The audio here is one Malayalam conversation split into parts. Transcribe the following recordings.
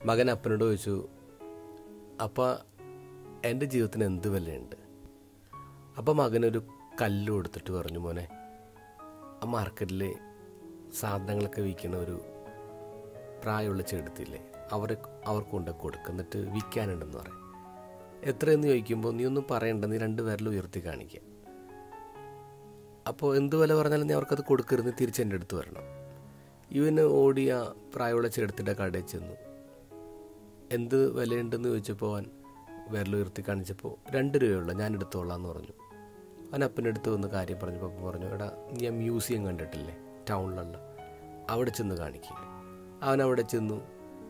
മകൻ അപ്പനോട് ചോദിച്ചു അപ്പ എൻ്റെ ജീവിതത്തിന് എന്ത് വിലയുണ്ട് അപ്പം മകനൊരു കല്ല് കൊടുത്തിട്ട് പറഞ്ഞു മോനെ ആ മാർക്കറ്റിൽ സാധനങ്ങളൊക്കെ വിൽക്കുന്ന ഒരു പ്രായമുള്ള ചെടുത്തില്ലേ അവരെ അവർക്ക് കൊണ്ട് കൊടുക്കുക എന്നിട്ട് വിൽക്കാനുണ്ടെന്ന് പറയും എത്രയെന്ന് ചോദിക്കുമ്പോൾ നീ ഒന്നും പറയണ്ട നീ രണ്ട് പേരിൽ ഉയർത്തി കാണിക്കുക അപ്പോൾ എന്ത് വില പറഞ്ഞാലും നീ അവർക്കത് കൊടുക്കരുത് നീ തിരിച്ച് എൻ്റെ അടുത്ത് വരണം ഇവന് ഓടിയ പ്രായമുള്ള ചെടുത്തിൻ്റെ കടയിൽ ചെന്നു എന്ത് വിലയുണ്ടെന്ന് ചോദിച്ചപ്പോൾ അവൻ വിരലുയർത്തി കാണിച്ചപ്പോൾ രണ്ട് രൂപയുള്ള ഞാൻ എടുത്തോളാം എന്ന് പറഞ്ഞു അവൻ അപ്പൻ്റെ അടുത്ത് വന്ന് കാര്യം പറഞ്ഞപ്പോൾ അപ്പം പറഞ്ഞു എടാ നീ ആ മ്യൂസിയം കണ്ടിട്ടില്ലേ ടൗണിലുള്ള അവിടെ ചെന്ന് കാണിക്കുക അവൻ അവിടെ ചെന്നു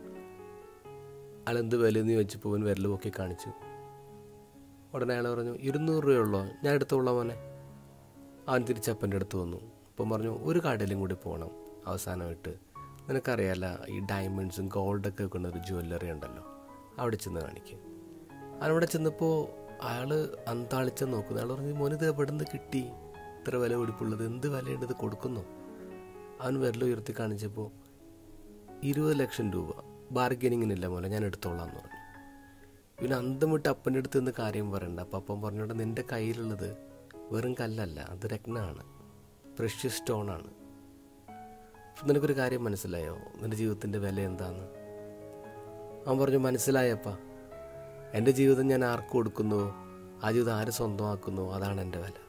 അയാളെന്ത് വിലയെന്ന് ചോദിച്ചപ്പോൾ അവൻ വിരൽ പൊക്കി കാണിച്ചു ഉടനെ അയാൾ പറഞ്ഞു ഇരുന്നൂറ് രൂപയുള്ളോ ഞാൻ എടുത്തോളാം മോനെ അവൻ തിരിച്ചപ്പൻ്റെ അടുത്ത് വന്നു അപ്പം പറഞ്ഞു ഒരു കടയിലും കൂടി പോകണം അവസാനമായിട്ട് നിനക്കറിയാല ഈ ഡയമണ്ട്സും ഗോൾഡൊക്കെ വെക്കുന്ന ഒരു ജ്വല്ലറി ഉണ്ടല്ലോ അവിടെ ചെന്ന് കാണിക്കും അവിടെ ചെന്നപ്പോൾ അയാൾ അന്താളിച്ച നോക്കുന്നു അയാൾ പറഞ്ഞു മോനിത് എവിടെ നിന്ന് കിട്ടി ഇത്ര വില പിടിപ്പുള്ളത് എന്ത് വിലയുണ്ട് ഇത് കൊടുക്കുന്നു അവൻ വിരൽ ഉയർത്തി കാണിച്ചപ്പോൾ ഇരുപത് ലക്ഷം രൂപ ബാർഗനിങ്ങിനില്ല മോനെ ഞാൻ എടുത്തോളാം എന്ന് പറഞ്ഞു ഇവന് അന്തം വിട്ട് അപ്പൻ്റെ അടുത്ത് നിന്ന് കാര്യം പറയണ്ട അപ്പം അപ്പം പറഞ്ഞോട്ടെ നിൻ്റെ കയ്യിലുള്ളത് വെറും കല്ലല്ല അത് രത്നമാണ് പ്രഷ്യസ് സ്റ്റോണാണ് നിനക്കൊരു കാര്യം മനസ്സിലായോ നിൻ്റെ ജീവിതത്തിൻ്റെ വില എന്താന്ന് അവൻ പറഞ്ഞു മനസ്സിലായപ്പ എൻ്റെ ജീവിതം ഞാൻ ആർക്ക് കൊടുക്കുന്നുവോ ആ ജീവിതം ആര് സ്വന്തമാക്കുന്നുവോ അതാണ് എൻ്റെ വില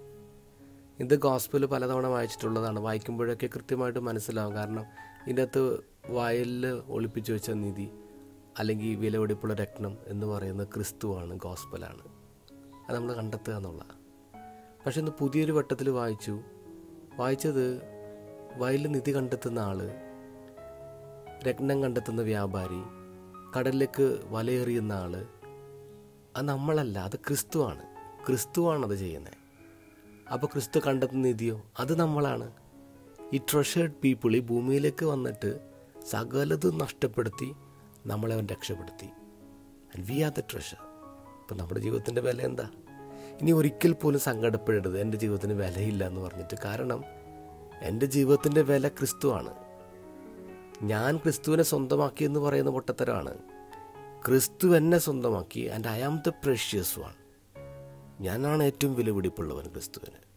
ഇത് ഗോസ്പൽ പലതവണ വായിച്ചിട്ടുള്ളതാണ് വായിക്കുമ്പോഴൊക്കെ കൃത്യമായിട്ട് മനസ്സിലാവും കാരണം ഇതിൻ്റെ അകത്ത് വയലിൽ ഒളിപ്പിച്ചു വെച്ച നിധി അല്ലെങ്കിൽ വിലപിടിപ്പുള്ള രത്നം എന്ന് പറയുന്നത് ക്രിസ്തുവാണ് ഗോസ്പലാണ് അത് നമ്മൾ കണ്ടെത്തുക എന്നുള്ള പക്ഷെ ഇന്ന് പുതിയൊരു വട്ടത്തിൽ വായിച്ചു വായിച്ചത് വയലിൽ നിധി കണ്ടെത്തുന്ന ആള് രത്നം കണ്ടെത്തുന്ന വ്യാപാരി കടലിലേക്ക് വലയെറിയുന്ന ആള് അത് നമ്മളല്ല അത് ക്രിസ്തുവാണ് ക്രിസ്തുവാണ് അത് ചെയ്യുന്നത് അപ്പോൾ ക്രിസ്തു കണ്ടെത്തുന്ന നിധിയോ അത് നമ്മളാണ് ഈ ട്രഷേർഡ് പീപ്പിൾ ഈ ഭൂമിയിലേക്ക് വന്നിട്ട് സകലതും നഷ്ടപ്പെടുത്തി നമ്മളെ അവൻ രക്ഷപ്പെടുത്തി and we are the treasure ഇപ്പം നമ്മുടെ ജീവിതത്തിൻ്റെ വില എന്താ ഇനി ഒരിക്കൽ പോലും സങ്കടപ്പെടരുത് എൻ്റെ ജീവിതത്തിന് വിലയില്ല എന്ന് പറഞ്ഞിട്ട് കാരണം എൻ്റെ ജീവിതത്തിൻ്റെ വില ക്രിസ്തുവാണ് ഞാൻ ക്രിസ്തുവിനെ സ്വന്തമാക്കി എന്ന് പറയുന്ന പൊട്ടത്തരമാണ് ക്രിസ്തു എന്നെ സ്വന്തമാക്കി and I am the precious one ഞാനാണ് ഏറ്റവും വിലപിടിപ്പുള്ളവൻ ക്രിസ്തുവിന്